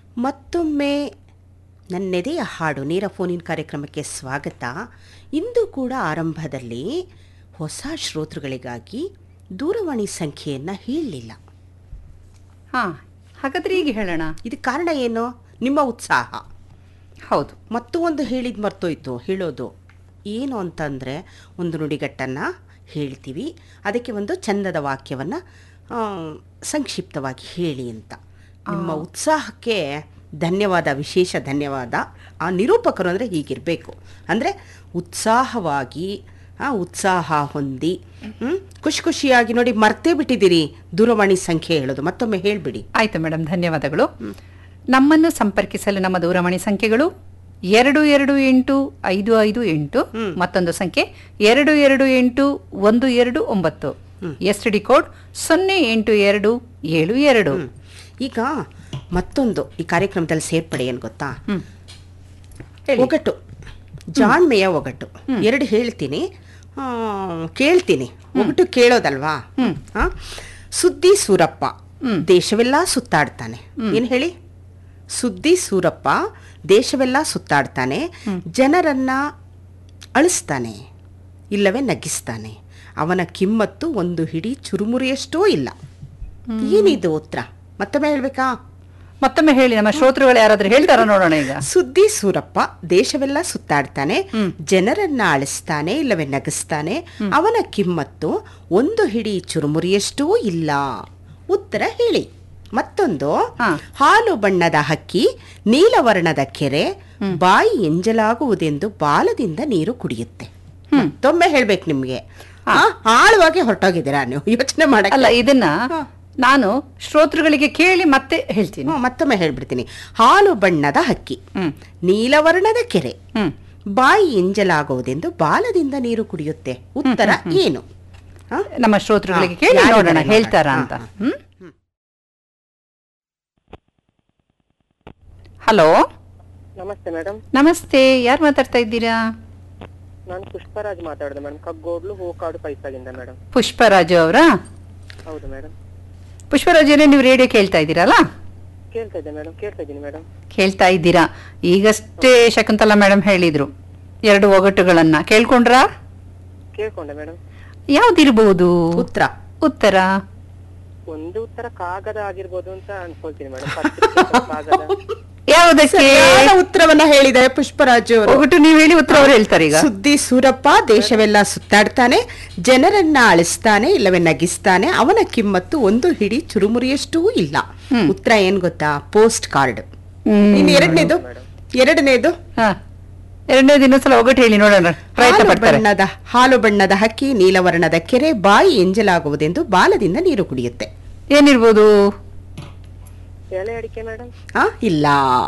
ಮತ್ತೊಮ್ಮೆ ನನ್ನೆದೆಯ ಹಾಡು ನೇರ ಫೋನಿನ ಕಾರ್ಯಕ್ರಮಕ್ಕೆ ಸ್ವಾಗತ ಇಂದು ಕೂಡ ಆರಂಭದಲ್ಲಿ ಹೊಸ ಶ್ರೋತೃಗಳಿಗಾಗಿ ದೂರವಾಣಿ ಸಂಖ್ಯೆಯನ್ನು ಹೇಳಲಿಲ್ಲ ಹಾ ಹಾಗಾದ್ರೆ ಈಗ ಹೇಳೋಣ ಇದಕ್ಕೆ ಕಾರಣ ಏನು ನಿಮ್ಮ ಉತ್ಸಾಹ ಹೌದು ಮತ್ತೂ ಒಂದು ಹೇಳಿದ್ ಮರ್ತೋಯ್ತು ಹೇಳೋದು ಏನು ಅಂತಂದರೆ ಒಂದು ನುಡಿಗಟ್ಟನ್ನು ಹೇಳ್ತೀವಿ ಅದಕ್ಕೆ ಒಂದು ಚಂದದ ವಾಕ್ಯವನ್ನು ಸಂಕ್ಷಿಪ್ತವಾಗಿ ಹೇಳಿ ಅಂತ ನಿಮ್ಮ ಉತ್ಸಾಹಕ್ಕೆ ಧನ್ಯವಾದ ವಿಶೇಷ ಧನ್ಯವಾದ ಆ ನಿರೂಪಕರು ಅಂದರೆ ಹೀಗಿರಬೇಕು ಅಂದರೆ ಉತ್ಸಾಹವಾಗಿ ಆ, ಉತ್ಸಾಹ ಹೊಂದಿ ಹ್ಮ್? ಖುಷಿ ಖುಷಿಯಾಗಿ ನೋಡಿ ಮರ್ತೇ ಬಿಟ್ಟಿದ್ದೀರಿ ದೂರವಾಣಿ ಸಂಖ್ಯೆ ಹೇಳೋದು ಮತ್ತೊಮ್ಮೆ ಹೇಳಿಬಿಡಿ ಆಯ್ತು ಮೇಡಮ್ ಧನ್ಯವಾದಗಳು ನಮ್ಮನ್ನು ಸಂಪರ್ಕಿಸಲು ನಮ್ಮ ದೂರವಾಣಿ ಸಂಖ್ಯೆಗಳು ಎರಡು ಎರಡು ಎಂಟು ಐದು ಐದು ಎಂಟು ಮತ್ತೊಂದು ಸಂಖ್ಯೆ ಎರಡು ಎರಡು ಎಂಟು ಒಂದು ಎರಡು ಒಂಬತ್ತು ಎಸ್ ಡಿ ಕೋಡ್ ಸೊನ್ನೆ ಎಂಟು ಎರಡು ಏಳು ಎರಡು ಹ್ಮ್. ಈಗ ಮತ್ತೊಂದು ಈ ಕಾರ್ಯಕ್ರಮದಲ್ಲಿ ಸೇರ್ಪಡೆ ಏನು ಗೊತ್ತಾ ಹ್ಮ್. ಹೇಳಿ. ಒಗಟು ಜಾಣ್ಮೆಯ ಒಗಟು ಎರಡು ಹೇಳ್ತೀನಿ ಆ, ಕೇಳ್ತೀನಿ ಒಗಟು ಕೇಳೋದಲ್ವಾ ಆ? ಸುದ್ದಿ ಸೂರಪ್ಪ ದೇಶವೆಲ್ಲ ಸುತ್ತಾಡ್ತಾನೆ ಏನು ಹೇಳಿ ಸುದ್ದಿ ಸೂರಪ್ಪ ದೇಶವೆಲ್ಲ ಸುತ್ತಾಡ್ತಾನೆ ಜನರನ್ನ ಅಳಿಸ್ತಾನೆ ಇಲ್ಲವೇ ನಗಿಸ್ತಾನೆ ಅವನ ಕಿಮ್ಮತ್ತು ಒಂದು ಹಿಡಿ ಚುರುಮುರಿಯಷ್ಟೂ ಇಲ್ಲ ಏನಿದು ಉತ್ತರ ಮತ್ತೊಮ್ಮೆ ಹೇಳ್ಬೇಕಾ ಮತ್ತೊಮ್ಮೆ ಹೇಳಿ ನಮ್ಮ ಶ್ರೋತೃಗಳು ಯಾರಾದ್ರೂ ಹೇಳ್ತಾರ ನೋಡೋಣ ಈಗ ಸುದ್ದಿ ಸೂರಪ್ಪ ದೇಶವೆಲ್ಲ ಸುತ್ತಾಡ್ತಾನೆ ಜನರನ್ನ ಅಳಿಸ್ತಾನೆ ಇಲ್ಲವೇ ನಗಿಸ್ತಾನೆ ಅವನ ಕಿಮ್ಮತ್ತು ಒಂದು ಹಿಡಿ ಚುರುಮುರಿಯಷ್ಟೂ ಇಲ್ಲ ಉತ್ತರ ಹೇಳಿ ಮತ್ತೊಂದು ಹಾ. ಹಾಲು ಬಣ್ಣದ ಹಕ್ಕಿ ನೀಲವರ್ಣದ ಕೆರೆ ಬಾಯಿ ಎಂಜಲಾಗುವುದೆಂದು ಬಾಲದಿಂದ ನೀರು ಕುಡಿಯುತ್ತೆ ಮತ್ತೊಮ್ಮೆ ಹೇಳ್ಬೇಕು ನಿಮ್ಗೆ ಆ, ಆಳವಾಗಿ ಹೊರಟೋಗಿದ್ದೀರಾ ನೀವು ಯೋಚನೆ ಮಾಡಕ್ಕೆ ಅಲ್ಲ ಇದನ್ನ ನಾನು ಶ್ರೋತೃಗಳಿಗೆ ಕೇಳಿ ಮತ್ತೆ ಹೇಳ್ತೀನಿ ಹ್ಮ್, ಮತ್ತೊಮ್ಮೆ ಹೇಳ್ಬಿಡ್ತೀನಿ ಹಾಲು ಬಣ್ಣದ ಹಕ್ಕಿ ಹ್ಮ್ ನೀಲವರ್ಣದ ಕೆರೆ ಹ್ಮ್ ಬಾಯಿ ಎಂಜಲಾಗುವುದೆಂದು ಬಾಲದಿಂದ ನೀರು ಕುಡಿಯುತ್ತೆ ಉತ್ತರ ಏನು ಹ? ನಮ್ಮ ಶ್ರೋತೃಗಳಿಗೆ ಹಾ, ಕೇಳಿ ಯಾರು ನೋಡೋಣ ನೋಡೋಣ. ಹೇಳ್ತಾರ ಹಾ, ಅಂತ ಹಾ. ಹ್ಮ್ ಹಲೋ ನಮಸ್ತೆ ಮೇಡಮ್ ನಮಸ್ತೆ ಯಾರು ಮಾತಾಡ್ತಾ ಇದ್ದೀರಾ ನಾನು ಪುಷ್ಪರಾಜ್ ಮಾತಾಡೋದು ಮೇಡಮ್ ಕಗ್ಗೋಡ್ಲು ಹೂಕಾಡು ಪೈಸಾಗಿಂದ ಮೇಡಮ್ ಪುಷ್ಪರಾಜು ಅವರಾ ಹೌದು ಮೇಡಮ್ ಪುಷ್ಪರಾಜು ಅವರೇ ನೀವು ರೇಡಿಯೋ ಕೇಳ್ತಾ ಇದ್ದೀರಲ್ಲ ಕೇಳ್ತಾ ಇದ್ದೆ ಮೇಡಮ್ ಕೇಳ್ತಾ ಇದ್ದೀನಿ ಮೇಡಮ್ ಕೇಳ್ತಾ ಇದ್ದೀರಾ ಈಗಷ್ಟೇ ಶಕುಂತಲಾ ಮೇಡಮ್ ಹೇಳಿದ್ರು ಎರಡು ಒಗಟುಗಳನ್ನ ಕೇಳ್ಕೊಂಡ್ರಾ ಕೇಳ್ಕೊಂಡೆ ಮೇಡಮ್ ಯಾವ್ದಿರ್ಬೋದು ಉತ್ತರ ಉತ್ತರ ಒಂದು ಉತ್ತರ ಕಾಗದ ಆಗಿರ್ಬೋದು ಅಂತ ಅನ್ಕೊಳ್ತೀನಿ ಮೇಡಮ್ ಪತ್ರಿಕೆ ಕಾಗದ ಯಾವುದಕ್ಕೆ ಸರಿಯಾದ ಉತ್ತರವನ್ನ ಹೇಳಿದ್ದಾರೆ ಪುಷ್ಪರಾಜು ಅವರು ಒಗಟು ನೀವು ಹೇಳಿ ಉತ್ತರ ಅವ್ರು ಹೇಳ್ತಾರೆ ಈಗ ಸುದ್ದಿ ಸೂರಪ್ಪ ದೇಶವೆಲ್ಲ ಸುತ್ತಾಡ್ತಾನೆ ಜನರನ್ನ ಅಳಿಸ್ತಾನೆ ಇಲ್ಲವೇ ನಗಿಸ್ತಾನೆ ಅವನ ಕಿಮ್ಮತ್ತು ಒಂದು ಹಿಡಿ ಚುರುಮುರಿಯಷ್ಟೂ ಇಲ್ಲ ಉತ್ತರ ಏನ್ ಗೊತ್ತಾ ಪೋಸ್ಟ್ ಕಾರ್ಡ್ ಹ್ಮ್. ಇನ್ನು ಎರಡನೇದು ಎರಡನೇದು ಹಾ ಎರಡನೇ ದಿನ ಸಲ ಒಗಟು ಹೇಳಿ ನೋಡೋಣ ಪ್ರಯತ್ನ ಹಾಲು ಪಡ್ತಾರೆ ಬಣ್ಣದ ಹಾಲು ಬಣ್ಣದ ಹಕ್ಕಿ ನೀಲವರ್ಣದ ಕೆರೆ ಬಾಯಿ ಎಂಜಲಾಗುವುದೆಂದು ಬಾಲದಿಂದ ನೀರು ಕುಡಿಯುತ್ತೆ ಏನಿರ್ಬೋದು ಎಲೆ ಅಡಿಕೆ ಮೇಡಮ್ ಆ ಇಲ್ಲ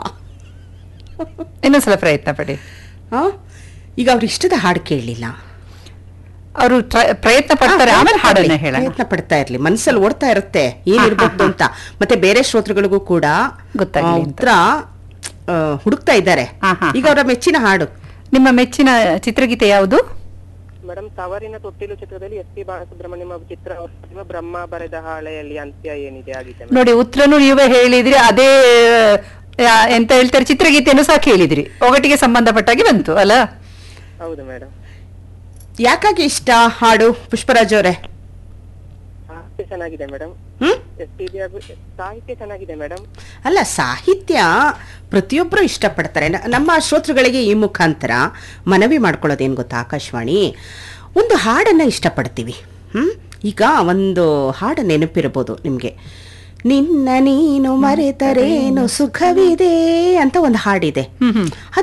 ಇನ್ನೊಂದ್ಸಲ ಪ್ರಯತ್ನ ಪಡಿ ಆ? ಈಗ ಅವ್ರ ಇಷ್ಟದ ಹಾಡು ಕೇಳಲಿಲ್ಲ ಅವರು ಪ್ರಯತ್ನ ಪಡ್ತಾರೆ ಆಮೇಲೆ ಹಾಡನ್ನ ಹೇಳೋಣ ಪ್ರಯತ್ನ ಪಡ್ತಾ ಇರ್ಲಿ ಮನಸ್ಸಲ್ಲಿ ಓಡ್ತಾ ಇರುತ್ತೆ ಏನಿರ್ಬೋದು ಅಂತ ಮತ್ತೆ ಬೇರೆ ಶ್ರೋತೃಗಳಿಗೂ ಕೂಡ ಗೊತ್ತಾಗ್ಲಿ ಆ, ಅಂತ. ಉತ್ತರ ಆ, ಹುಡುಕ್ತಾ ಇದ್ದಾರೆ ಹಾ, ಹಾ, ಈಗ ಅವರ ಮೆಚ್ಚಿನ ಹಾಡು ನಿಮ್ಮ ಮೆಚ್ಚಿನ ಚಿತ್ರಗೀತೆ ಯಾವುದು ಮೇಡಮ್ ತವರಿನ ತೊಟ್ಟಿಲು ಚಿತ್ರದಲ್ಲಿ ಎಸ್ ಪಿ ಬಾಲಸುಬ್ರಹ್ಮಣ್ಯಂ ಅವರ ಚಿತ್ರ ನಿಮ್ಮ ಬ್ರಹ್ಮ ಬರೆದ ಹಾಳೆಯಲ್ಲಿ ಅಂತ್ಯ ಏನಿದೆ ಆಗಿದೆ ಮೇಡಮ್ ನೋಡಿ ಉತ್ತರನು ನೀವೇ ಹೇಳಿದ್ರಿ ಅದೇ ಆ, ಎಂತ ಹೇಳ್ತಾರೆ ಚಿತ್ರಗೀತೆಯನ್ನು ಸಹ ಕೇಳಿದ್ರಿ ಒಗಟಿಗೆ ಸಂಬಂಧಪಟ್ಟಾಗಿ ಬಂತು ಅಲ್ಲ ಹೌದು ಮೇಡಮ್ ಯಾಕಾಗಿ ಇಷ್ಟ ಹಾಡು ಪುಷ್ಪರಾಜ್ ಅವರೇ ಸಾಹಿತ್ಯ ಚೆನ್ನಾಗಿದೆ ಮೇಡಮ್ ಹ್ಮ್ ಎಸ್ ಪಿ ಬಿ ಸಾಹಿತ್ಯ ಚೆನ್ನಾಗಿದೆ ಮೇಡಮ್ ಅಲ್ಲ ಸಾಹಿತ್ಯ ಪ್ರತಿಯೊಬ್ಬರು ಇಷ್ಟಪಡ್ತಾರೆ ನ- ನಮ್ಮ ಶ್ರೋತೃಗಳಿಗೆ ಈ ಮುಖಾಂತರ ಮನವಿ ಮಾಡ್ಕೊಳ್ಳೋದೇನು ಗೊತ್ತಾ ಆಕಾಶವಾಣಿ ಒಂದು ಹಾಡನ್ನು ಇಷ್ಟಪಡ್ತೀವಿ ಹ್ಮ್ ಈಗ ಒಂದು ಹಾಡು ನೆನಪಿರ್ಬೋದು ನಿಮಗೆ ನಿನ್ನ ನೀನು ಮರೆತರೇನು ಸುಖವಿದೆ ಅಂತ ಒಂದು ಹಾಡಿದೆ ಹ್ಮ್ ಹ್ಮ್